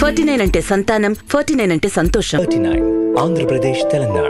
forty nine అంటే సంతానం forty nine అంటే సంతోషం థర్టీ నైన్ ఆంధ్రప్రదేశ్ తెలంగాణ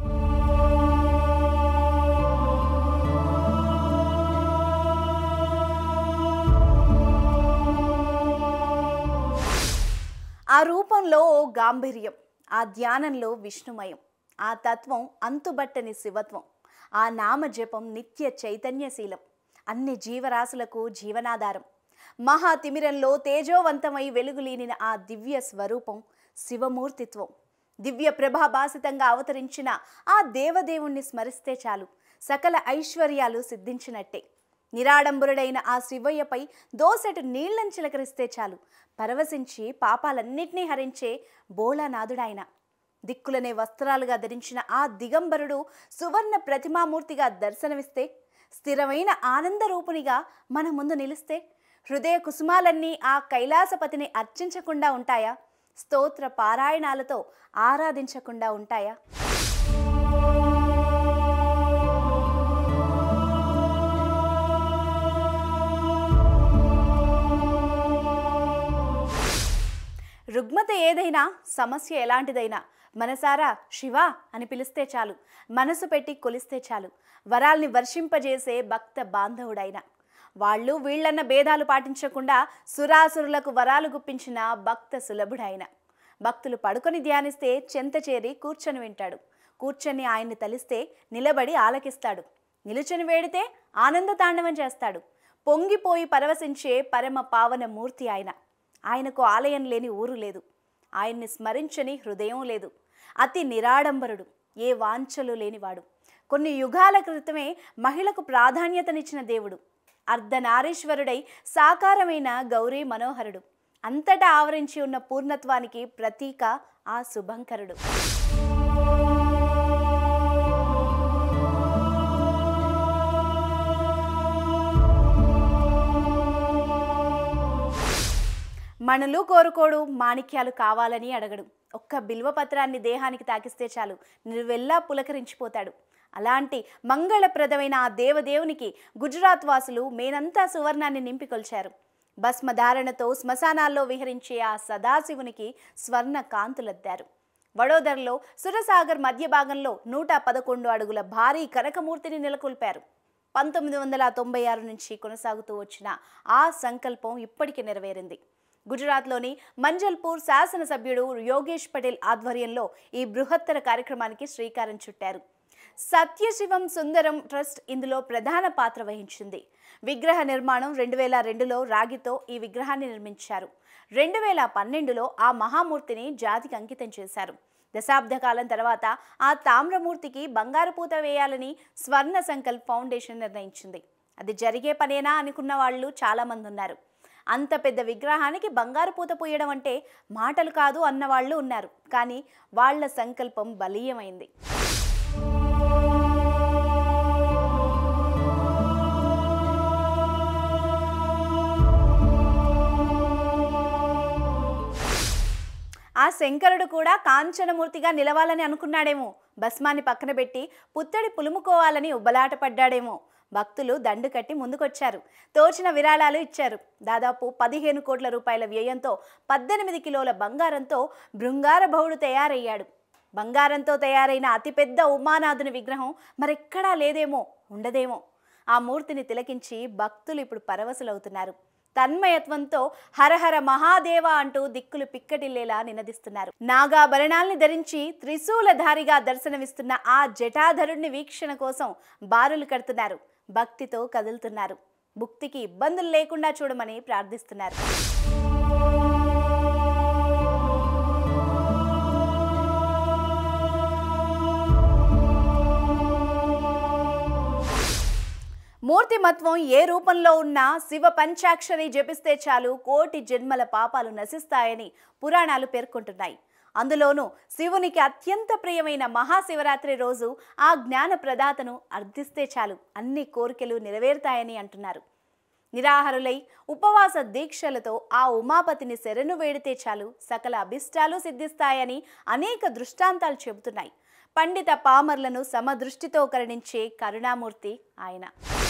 ఆ రూపంలో ఓ గాంభీర్యం ఆ ధ్యానంలో విష్ణుమయం ఆ తత్వం అంతుబట్టని శివత్వం ఆ నామ జపం నిత్య చైతన్యశీలం అన్ని జీవరాశులకు జీవనాధారం మహా తిమిరంలో తేజోవంతమై వెలుగులీనిన ఆ దివ్య స్వరూపం శివమూర్తిత్వం దివ్య ప్రభాభాసితంగా అవతరించిన ఆ దేవదేవుణ్ణి స్మరిస్తే చాలు సకల ఐశ్వర్యాలు సిద్ధించినట్టే నిరాడంబరుడైన ఆ శివయ్యపై దోసెటు నీళ్లను చిలకరిస్తే చాలు పరవశించి పాపాలన్నిటినీ హరించే బోళానాథుడాయన దిక్కులనే వస్త్రాలుగా ధరించిన ఆ దిగంబరుడు సువర్ణ ప్రతిమామూర్తిగా దర్శనమిస్తే స్థిరమైన ఆనందరూపునిగా మన ముందు నిలిస్తే హృదయ కుసుమాలన్నీ ఆ కైలాసపతిని అర్చించకుండా ఉంటాయా స్తోత్ర పారాయణాలతో ఆరాధించకుండా ఉంటాయా రుగ్మత ఏదైనా సమస్య ఎలాంటిదైనా మనసారా శివ అని పిలిస్తే చాలు మనసు పెట్టి కొలిస్తే చాలు వరాల్ని వర్షింపజేసే భక్త బాంధవుడైన వాళ్ళు వీళ్ళన్న భేదాలు పాటించకుండా సురాసురులకు వరాలు గుప్పించిన భక్త సులభుడైన భక్తులు పడుకొని ధ్యానిస్తే చెంత చేరి కూర్చొని వింటాడు కూర్చొని ఆయన్ని తలిస్తే నిలబడి ఆలకిస్తాడు నిలుచొని వేడితే ఆనంద తాండవం చేస్తాడు పొంగిపోయి పరవశించే పరమ పావన మూర్తి ఆయన ఆయనకు ఆలయం లేని ఊరు లేదు ఆయన్ని స్మరించని హృదయం లేదు అతి నిరాడంబరుడు ఏ వాంఛలు లేనివాడు కొన్ని యుగాల క్రితమే మహిళకు ప్రాధాన్యతనిచ్చిన దేవుడు అర్ధనారీశ్వరుడై సాకారమైన గౌరీ మనోహరుడు అంతటా ఆవరించి ఉన్న పూర్ణత్వానికి ప్రతీక ఆ శుభంకరుడు మణులు కోరుకోడు మాణిక్యాలు కావాలని అడగడు ఒక్క బిల్వ పత్రాన్ని దేహానికి తాకిస్తే చాలు నిలువెల్లా పులకరించిపోతాడు అలాంటి మంగళప్రదమైన ఆ దేవదేవునికి గుజరాత్ వాసులు మేనంతా సువర్ణాన్ని నింపికొల్చారు భస్మధారణతో శ్మశానాల్లో విహరించే ఆ సదాశివునికి స్వర్ణ కాంతులద్దారు వడోదరలో సురసాగర్ మధ్య భాగంలో నూట పదకొండు అడుగుల భారీ కనకమూర్తిని నెలకొల్పారు పంతొమ్మిది వందల తొంభై ఆరు నుంచి కొనసాగుతూ వచ్చిన ఆ సంకల్పం ఇప్పటికి నెరవేరింది గుజరాత్లోని మంజల్పూర్ శాసనసభ్యుడు యోగేష్ పటేల్ ఆధ్వర్యంలో ఈ బృహత్తర కార్యక్రమానికి శ్రీకారం చుట్టారు సత్యశివం సుందరం ట్రస్ట్ ఇందులో ప్రధాన పాత్ర వహించింది విగ్రహ నిర్మాణం రెండు వేల రెండులో రాగితో ఈ విగ్రహాన్ని నిర్మించారు రెండు వేల పన్నెండులో ఆ మహామూర్తిని జాతికి అంకితం చేశారు దశాబ్ద కాలం తర్వాత ఆ తామ్రమూర్తికి బంగారు పూత వేయాలని స్వర్ణ సంకల్ప్ ఫౌండేషన్ నిర్ణయించింది అది జరిగే పనేనా అనుకున్న వాళ్ళు చాలామంది ఉన్నారు అంత పెద్ద విగ్రహానికి బంగారు పూత పూయడం అంటే మాటలు కాదు అన్న వాళ్ళు ఉన్నారు కానీ వాళ్ళ సంకల్పం బలీయమైంది ఆ శంకరుడు కూడా కాంచనమూర్తిగా నిలవాలని అనుకున్నాడేమో భస్మాన్ని పక్కన పెట్టి పుత్తడి పులుముకోవాలని ఉబ్బలాట పడ్డాడేమో భక్తులు దండు కట్టి ముందుకొచ్చారు తోచిన విరాళాలు ఇచ్చారు దాదాపు పదిహేను కోట్ల రూపాయల వ్యయంతో పద్దెనిమిది కిలోల బంగారంతో బృంగార భవుడు తయారయ్యాడు బంగారంతో తయారైన అతిపెద్ద ఉమానాథుని విగ్రహం మరెక్కడా లేదేమో ఉండదేమో ఆ మూర్తిని తిలకించి భక్తులు ఇప్పుడు పరవశులవుతున్నారు తన్మయత్వంతో హరహర మహాదేవ అంటూ దిక్కులు పిక్కటిల్లేలా నినదిస్తున్నారు నాగాభరణాల్ని ధరించి త్రిశూలధారిగా దర్శనమిస్తున్న ఆ జటాధరుణ్ణి వీక్షణ కోసం బారులు కడుతున్నారు భక్తితో కదులుతున్నారు భుక్తికి ఇబ్బందులు లేకుండా చూడమని ప్రార్థిస్తున్నారు మూర్తిమత్వం ఏ రూపంలో ఉన్నా శివ పంచాక్షరి జపిస్తే చాలు కోటి జన్మల పాపాలు నశిస్తాయని పురాణాలు పేర్కొంటున్నాయి అందులోనూ శివునికి అత్యంత ప్రియమైన మహాశివరాత్రి రోజు ఆ జ్ఞాన ప్రదాతను అర్థిస్తే చాలు అన్ని కోరికలు నెరవేరుతాయని అంటున్నారు నిరాహారులై ఉపవాస దీక్షలతో ఆ ఉమాపతిని శరణు వేడితే చాలు సకల అభిష్టాలు సిద్ధిస్తాయని అనేక దృష్టాంతాలు చెబుతున్నాయి పండిత పామర్లను సమదృష్టితో కరుణించే కరుణామూర్తి ఆయన